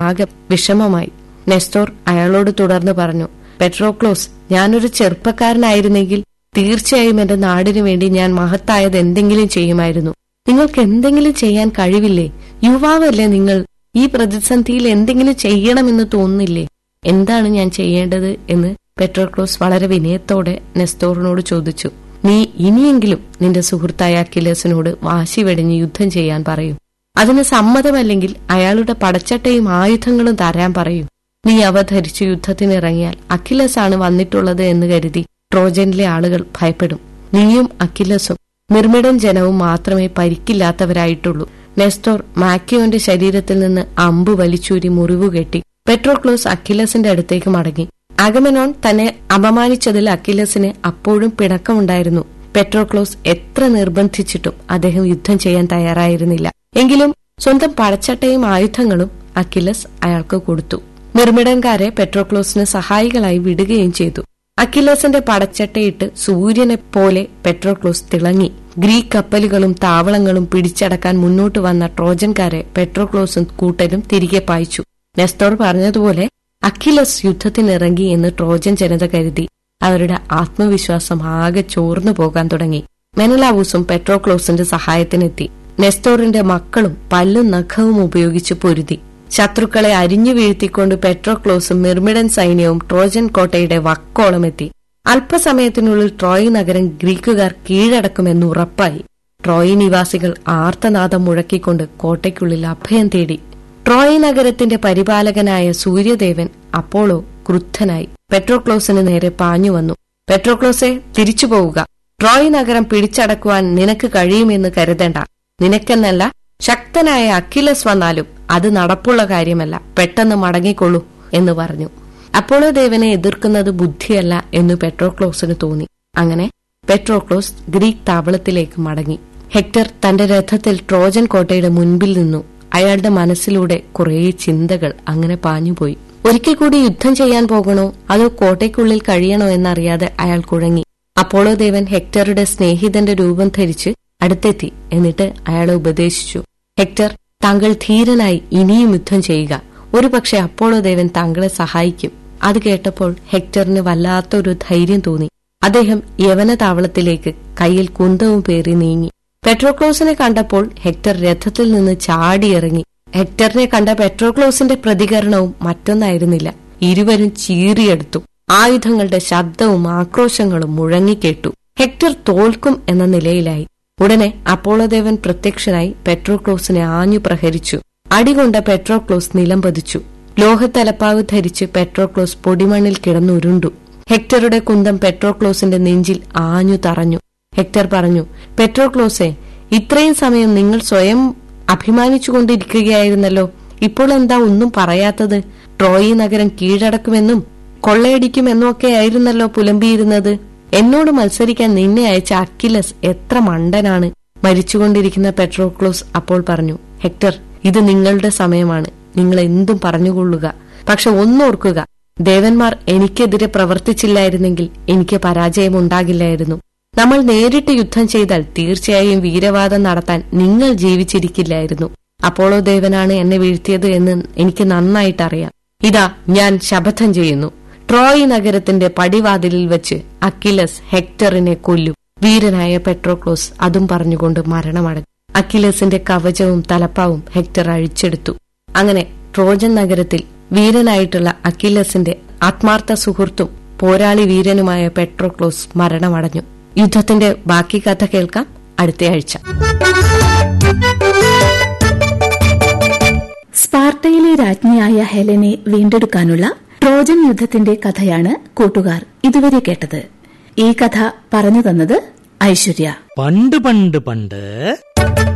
ആകെ വിഷമമായി നെസ്റ്റോർ അയാളോട് തുടർന്ന് പറഞ്ഞു പെട്രോക്ലോസ് ഞാനൊരു ചെറുപ്പക്കാരനായിരുന്നെങ്കിൽ തീർച്ചയായും എന്റെ നാടിനു വേണ്ടി ഞാൻ മഹത്തായത് എന്തെങ്കിലും ചെയ്യുമായിരുന്നു നിങ്ങൾക്ക് എന്തെങ്കിലും ചെയ്യാൻ കഴിവില്ലേ യുവാവല്ലേ നിങ്ങൾ ഈ പ്രതിസന്ധിയിൽ എന്തെങ്കിലും ചെയ്യണമെന്ന് തോന്നുന്നില്ലേ എന്താണ് ഞാൻ ചെയ്യേണ്ടത് എന്ന് പെട്രോക്ലോസ് വളരെ വിനയത്തോടെ നെസ്തോറിനോട് ചോദിച്ചു നീ ഇനിയെങ്കിലും നിന്റെ സുഹൃത്തായ അക്കിലേസിനോട് വാശി വെടിഞ്ഞ് യുദ്ധം ചെയ്യാൻ പറയൂ അതിന് സമ്മതമല്ലെങ്കിൽ അയാളുടെ പടച്ചട്ടയും ആയുധങ്ങളും തരാൻ പറയൂ നീ അവ ധരിച്ചു യുദ്ധത്തിനിറങ്ങിയാൽ അഖിലസ് ആണ് വന്നിട്ടുള്ളത് എന്ന് കരുതി ട്രോജനിലെ ആളുകൾ ഭയപ്പെടും നീയും അഖിലസും നിർമ്മിടൻ ജനവും മാത്രമേ പരിക്കില്ലാത്തവരായിട്ടുള്ളൂ നെസ്റ്റോർ മാക്കിയോന്റെ ശരീരത്തിൽ നിന്ന് അമ്പ് വലിച്ചൂരി മുറിവുകെട്ടി പെട്രോക്ലോസ് അഖിലസിന്റെ അടുത്തേക്ക് മടങ്ങി അഗമനോൺ തന്നെ അപമാനിച്ചതിൽ അഖിലസിന് അപ്പോഴും പിണക്കമുണ്ടായിരുന്നു പെട്രോക്ലോസ് എത്ര നിർബന്ധിച്ചിട്ടും അദ്ദേഹം യുദ്ധം ചെയ്യാൻ തയ്യാറായിരുന്നില്ല എങ്കിലും സ്വന്തം പടച്ചട്ടയും ആയുധങ്ങളും അഖിലസ് അയാൾക്ക് കൊടുത്തു നിർമ്മിടൻകാരെ പെട്രോക്ലോസിന് സഹായികളായി വിടുകയും ചെയ്തു അഖിലസിന്റെ പടച്ചട്ടയിട്ട് സൂര്യനെ പോലെ പെട്രോക്ലോസ് തിളങ്ങി ഗ്രീക്ക് കപ്പലുകളും താവളങ്ങളും പിടിച്ചടക്കാൻ മുന്നോട്ട് വന്ന ട്രോജൻകാരെ പെട്രോക്ലോസും കൂട്ടരും തിരികെ പായിച്ചു നെസ്തോർ പറഞ്ഞതുപോലെ അഖിലസ് യുദ്ധത്തിനിറങ്ങി എന്ന് ട്രോജൻ ജനത കരുതി അവരുടെ ആത്മവിശ്വാസം ആകെ ചോർന്നു പോകാൻ തുടങ്ങി മെനലാവൂസും പെട്രോക്ലോസിന്റെ സഹായത്തിനെത്തി നെസ്തോറിന്റെ മക്കളും പല്ലും നഖവും ഉപയോഗിച്ച് പൊരുതി ശത്രുക്കളെ അരിഞ്ഞു വീഴ്ത്തിക്കൊണ്ട് പെട്രോക്ലോസും മിർമിഡൻ സൈന്യവും ട്രോജൻ കോട്ടയുടെ വക്കോളമെത്തി അല്പസമയത്തിനുള്ളിൽ ട്രോയ് നഗരം ഗ്രീക്കുകാർ കീഴടക്കുമെന്ന് ഉറപ്പായി ട്രോയ് നിവാസികൾ ആർത്തനാദം മുഴക്കിക്കൊണ്ട് കോട്ടയ്ക്കുള്ളിൽ അഭയം തേടി ട്രോയ് നഗരത്തിന്റെ പരിപാലകനായ സൂര്യദേവൻ അപ്പോളോ ക്രുദ്ധനായി പെട്രോക്ലോസിന് നേരെ പാഞ്ഞു വന്നു പെട്രോക്ലോസെ തിരിച്ചു പോവുക ട്രോയ് നഗരം പിടിച്ചടക്കുവാൻ നിനക്ക് കഴിയുമെന്ന് കരുതണ്ട നിനക്കെന്നല്ല ശക്തനായ അഖിലസ് വന്നാലും അത് നടപ്പുള്ള കാര്യമല്ല പെട്ടെന്ന് മടങ്ങിക്കൊള്ളൂ എന്ന് പറഞ്ഞു അപ്പോളോ ദേവനെ എതിർക്കുന്നത് ബുദ്ധിയല്ല എന്ന് പെട്രോക്ലോസിന് തോന്നി അങ്ങനെ പെട്രോക്ലോസ് ഗ്രീക്ക് താവളത്തിലേക്ക് മടങ്ങി ഹെക്ടർ തന്റെ രഥത്തിൽ ട്രോജൻ കോട്ടയുടെ മുൻപിൽ നിന്നു അയാളുടെ മനസ്സിലൂടെ കുറേ ചിന്തകൾ അങ്ങനെ പാഞ്ഞുപോയി ഒരിക്കൽ കൂടി യുദ്ധം ചെയ്യാൻ പോകണോ അതോ കോട്ടയ്ക്കുള്ളിൽ കഴിയണോ എന്നറിയാതെ അയാൾ കുഴങ്ങി അപ്പോളോ ദേവൻ ഹെക്ടറുടെ സ്നേഹിതന്റെ രൂപം ധരിച്ച് അടുത്തെത്തി എന്നിട്ട് അയാളെ ഉപദേശിച്ചു ഹെക്ടർ താങ്കൾ ധീരനായി ഇനിയും യുദ്ധം ചെയ്യുക ഒരുപക്ഷെ അപ്പോളോ ദേവൻ താങ്കളെ സഹായിക്കും അത് കേട്ടപ്പോൾ ഹെക്ടറിന് വല്ലാത്തൊരു ധൈര്യം തോന്നി അദ്ദേഹം യവന താവളത്തിലേക്ക് കയ്യിൽ കുന്തവും പേറി നീങ്ങി പെട്രോക്ലോസിനെ കണ്ടപ്പോൾ ഹെക്ടർ രഥത്തിൽ നിന്ന് ചാടിയിറങ്ങി ഹെക്ടറിനെ കണ്ട പെട്രോക്ലോസിന്റെ പ്രതികരണവും മറ്റൊന്നായിരുന്നില്ല ഇരുവരും ചീറിയെടുത്തു ആയുധങ്ങളുടെ ശബ്ദവും ആക്രോശങ്ങളും മുഴങ്ങിക്കേട്ടു ഹെക്ടർ തോൽക്കും എന്ന നിലയിലായി ഉടനെ അപ്പോളോദേവൻ പ്രത്യക്ഷനായി പെട്രോക്ലോസിനെ ആഞ്ഞു പ്രഹരിച്ചു അടികൊണ്ട പെട്രോക്ലോസ് നിലംപതിച്ചു ലോഹത്തലപ്പാവ് ധരിച്ച് പെട്രോക്ലോസ് പൊടിമണ്ണിൽ കിടന്നുരുണ്ടു ഹെക്ടറുടെ കുന്തം പെട്രോക്ലോസിന്റെ നെഞ്ചിൽ ആഞ്ഞു തറഞ്ഞു ഹെക്ടർ പറഞ്ഞു പെട്രോക്ലോസെ ഇത്രയും സമയം നിങ്ങൾ സ്വയം അഭിമാനിച്ചുകൊണ്ടിരിക്കുകയായിരുന്നല്ലോ ഇപ്പോൾ എന്താ ഒന്നും പറയാത്തത് ട്രോയി നഗരം കീഴടക്കുമെന്നും കൊള്ളയടിക്കുമെന്നും ഒക്കെ ആയിരുന്നല്ലോ പുലമ്പിയിരുന്നത് എന്നോട് മത്സരിക്കാൻ നിന്നെ അയച്ച അക്കിലസ് എത്ര മണ്ടനാണ് മരിച്ചുകൊണ്ടിരിക്കുന്ന പെട്രോക്ലോസ് അപ്പോൾ പറഞ്ഞു ഹെക്ടർ ഇത് നിങ്ങളുടെ സമയമാണ് നിങ്ങൾ എന്തും പറഞ്ഞുകൊള്ളുക പക്ഷെ ഒന്നോർക്കുക ദേവന്മാർ എനിക്കെതിരെ പ്രവർത്തിച്ചില്ലായിരുന്നെങ്കിൽ എനിക്ക് പരാജയമുണ്ടാകില്ലായിരുന്നു നമ്മൾ നേരിട്ട് യുദ്ധം ചെയ്താൽ തീർച്ചയായും വീരവാദം നടത്താൻ നിങ്ങൾ ജീവിച്ചിരിക്കില്ലായിരുന്നു അപ്പോളോ ദേവനാണ് എന്നെ വീഴ്ത്തിയത് എന്ന് എനിക്ക് നന്നായിട്ടറിയാം ഇതാ ഞാൻ ശപഥം ചെയ്യുന്നു ട്രോയ് നഗരത്തിന്റെ പടിവാതിലിൽ വെച്ച് അക്കിലസ് ഹെക്ടറിനെ കൊല്ലും വീരനായ പെട്രോക്ലോസ് അതും പറഞ്ഞുകൊണ്ട് മരണമടഞ്ഞു അക്കിലസിന്റെ കവചവും തലപ്പാവും ഹെക്ടർ അഴിച്ചെടുത്തു അങ്ങനെ ട്രോജൻ നഗരത്തിൽ വീരനായിട്ടുള്ള അക്കിലസിന്റെ ആത്മാർത്ഥ സുഹൃത്തും പോരാളി വീരനുമായ പെട്രോക്ലോസ് മരണമടഞ്ഞു യുദ്ധത്തിന്റെ ബാക്കി കഥ കേൾക്കാം അടുത്തയാഴ്ച സ്പാർട്ടയിലെ രാജ്ഞിയായ ഹെലനെ വീണ്ടെടുക്കാനുള്ള ട്രോജൻ യുദ്ധത്തിന്റെ കഥയാണ് കൂട്ടുകാർ ഇതുവരെ കേട്ടത് ഈ കഥ പറഞ്ഞു തന്നത് ഐശ്വര്യ പണ്ട് പണ്ട് പണ്ട്